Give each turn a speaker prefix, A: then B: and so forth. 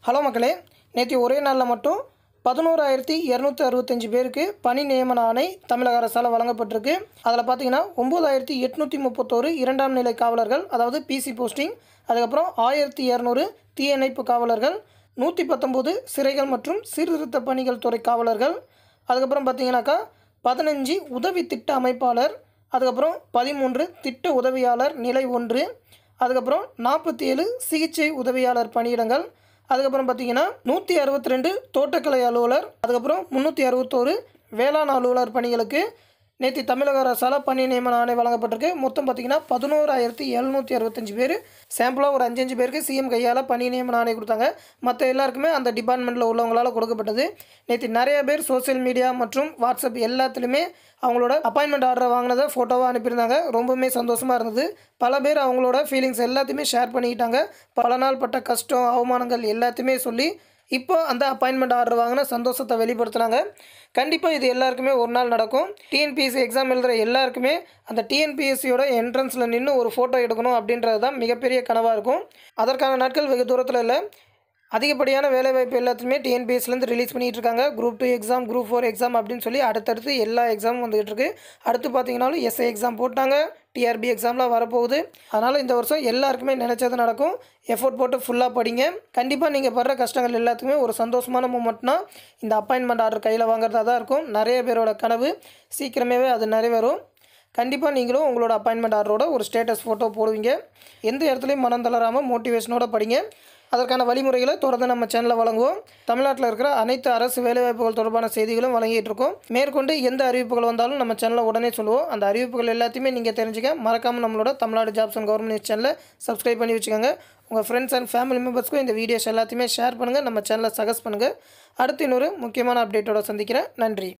A: hello மக்களே நேற்று ஒரே நாளில் மட்டும் பதினோராயிரத்தி இரநூத்தி அறுபத்தஞ்சு பேருக்கு பணி நியமன ஆணை தமிழக அரசால் வழங்கப்பட்டிருக்கு அதில் பார்த்தீங்கன்னா ஒம்பதாயிரத்தி எட்நூற்றி முப்பத்தோரு இரண்டாம் நிலை காவலர்கள் அதாவது பிசி போஸ்டிங் அதுக்கப்புறம் ஆயிரத்தி இரநூறு தீயணைப்பு காவலர்கள் நூற்றி பத்தொம்போது சிறைகள் மற்றும் சீர்திருத்த பணிகள் துறை காவலர்கள் அதுக்கப்புறம் பார்த்தீங்கன்னாக்கா பதினஞ்சு உதவி திட்ட அமைப்பாளர் அதுக்கப்புறம் பதிமூன்று திட்ட உதவியாளர் நிலை ஒன்று அதுக்கப்புறம் நாற்பத்தி ஏழு சிகிச்சை உதவியாளர் பணியிடங்கள் அதுக்கப்புறம் பார்த்தீங்கன்னா நூற்றி அறுபத்தி ரெண்டு தோட்டக்கலை அலுவலர் அதுக்கப்புறம் முந்நூற்றி அறுபத்தோரு வேளாண் அலுவலர் பணிகளுக்கு நேற்று தமிழக அரசால் பணி நியமன ஆணை வழங்கப்பட்டிருக்கு மொத்தம் பார்த்தீங்கன்னா பதினோராயிரத்தி எழுநூற்றி அறுபத்தஞ்சு பேர் சாம்பிளாக ஒரு அஞ்சஞ்சு பேருக்கு சிஎம் கையால் பணி நியமன ஆணை கொடுத்தாங்க மற்ற எல்லாருக்குமே அந்த டிபார்ட்மெண்ட்டில் உள்ளவங்களால் கொடுக்கப்பட்டது நேற்று நிறைய பேர் சோஷியல் மீடியா மற்றும் வாட்ஸ்அப் எல்லாத்துலேயுமே அவங்களோட அப்பாயின்மெண்ட் ஆர்டரை வாங்கினதை ஃபோட்டோவாக அனுப்பியிருந்தாங்க ரொம்பவுமே சந்தோஷமாக இருந்தது பல பேர் அவங்களோட ஃபீலிங்ஸ் எல்லாத்தையுமே ஷேர் பண்ணிக்கிட்டாங்க பல நாள் பட்ட கஷ்டம் அவமானங்கள் எல்லாத்தையுமே சொல்லி இப்போ அந்த அப்பாயின்மெண்ட் ஆர்டர் வாங்கின சந்தோஷத்தை வெளிப்படுத்துனாங்க கண்டிப்பாக இது எல்லாருக்குமே ஒரு நாள் நடக்கும் டிஎன்பிஎஸ்சி எக்ஸாம் எழுதுகிற எல்லாருக்குமே அந்த டிஎன்பிஎஸ்சியோட என்ட்ரன்ஸில் நின்று ஒரு ஃபோட்டோ எடுக்கணும் அப்படின்றது தான் மிகப்பெரிய கனவாக இருக்கும் அதற்கான நாட்கள் வெகு தூரத்தில் இல்லை அதிகப்படியான வேலைவாய்ப்பு எல்லாத்தையுமே டிஎன்பிஎஸ்லேருந்து ரிலீஸ் பண்ணிகிட்டு இருக்காங்க group two exam group four exam அப்படின்னு சொல்லி அடுத்தடுத்து எல்லா எக்ஸாமும் வந்துகிட்டு இருக்கு அடுத்து பார்த்தீங்கன்னாலும் எஸ்ஐ எக்ஸாம் போட்டாங்க டிஆர்பி எக்ஸாம்லாம் வரப்போகுது அதனால் இந்த வருஷம் எல்லாருக்குமே நினச்சது நடக்கும் எஃபோர்ட் போட்டு ஃபுல்லாக படிங்க கண்டிப்பாக நீங்கள் படுற கஷ்டங்கள் எல்லாத்துக்குமே ஒரு சந்தோஷமான மூமெண்ட்னா இந்த அப்பாயின்மெண்ட் ஆர்டர் கையில் வாங்குறதா தான் இருக்கும் நிறைய பேரோட கனவு சீக்கிரமே அது நிறைவேறும் கண்டிப்பாக நீங்களும் உங்களோட அப்பாயின்மெண்ட் ஆர்டரோட ஒரு ஸ்டேட்டஸ் ஃபோட்டோ போடுவீங்க எந்த இடத்துலையும் மனம் தளராமல் மோட்டிவேஷனோட படிங்க அதற்கான வழிமுறைகளை தொடர்ந்து நம்ம சேனலில் வழங்குவோம் தமிழ்நாட்டில் இருக்கிற அனைத்து அரசு வேலைவாய்ப்புகள் தொடர்பான செய்திகளும் வழங்கிட்டு இருக்கோம் மேற்கொண்டு எந்த அறிவிப்புகள் வந்தாலும் நம்ம சேனலில் உடனே சொல்லுவோம் அந்த அறிவிப்புகள் எல்லாத்தையுமே நீங்கள் தெரிஞ்சுக்க மறக்காமல் நம்மளோட தமிழ்நாடு ஜாப்ஸ் அண்ட் கவர்மெண்ட் சேனலை சப்ஸ்கிரைப் பண்ணி வச்சுக்கோங்க உங்கள் ஃப்ரெண்ட்ஸ் அண்ட் ஃபேமிலி மெம்பர்ஸ்க்கும் இந்த வீடியோஸ் எல்லாத்தையுமே ஷேர் பண்ணுங்கள் நம்ம சேனலை சஜஸ்ட் பண்ணுங்கள் அடுத்து இன்னொரு முக்கியமான அப்டேட்டோட சந்திக்கிறேன் நன்றி